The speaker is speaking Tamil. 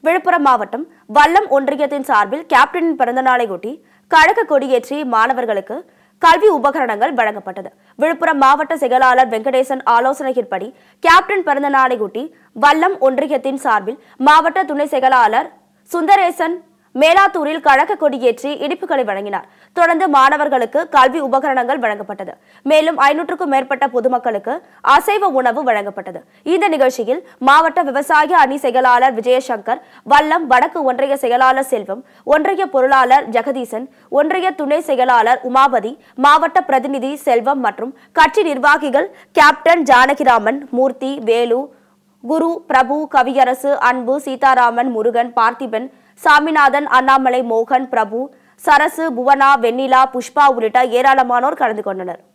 விழுப்புரம் மாவட்டம் வல்லம் ஒன்றியத்தின் சார்பில் கேப்டனின் பிறந்தநாளையொட்டி கழக கொடியேற்றி மாணவர்களுக்கு கல்வி உபகரணங்கள் வழங்கப்பட்டது விழுப்புரம் மாவட்ட செயலாளர் வெங்கடேசன் ஆலோசனையின்படி கேப்டன் பிறந்த நாளையொட்டி வல்லம் ஒன்றியத்தின் சார்பில் மாவட்ட துணை செயலாளர் சுந்தரேசன் மேலாத்தூரில் கழக கொடியேற்றி இனிப்புகளை வழங்கினார் தொடர்ந்து மாணவர்களுக்கு கல்வி உபகரணங்கள் வழங்கப்பட்டது மேலும் ஐநூற்றுக்கும் மேற்பட்ட பொதுமக்களுக்கு அசைவ உணவு வழங்கப்பட்டது இந்த நிகழ்ச்சியில் மாவட்ட விவசாய அணி செயலாளர் விஜயசங்கர் வல்லம் வடக்கு ஒன்றிய செயலாளர் செல்வம் ஒன்றிய பொருளாளர் ஜெகதீசன் ஒன்றிய துணை செயலாளர் உமாபதி மாவட்ட பிரதிநிதி செல்வம் மற்றும் கட்சி நிர்வாகிகள் கேப்டன் ஜானகிராமன் மூர்த்தி வேலு குரு பிரபு கவியரசு அன்பு சீதாராமன் முருகன் பார்த்திபன் சாமிநாதன் அண்ணாமலை மோகன் பிரபு சரசு புவனா வெண்ணிலா புஷ்பா உள்ளிட்ட ஏராளமானோர் கலந்து கொண்டனர்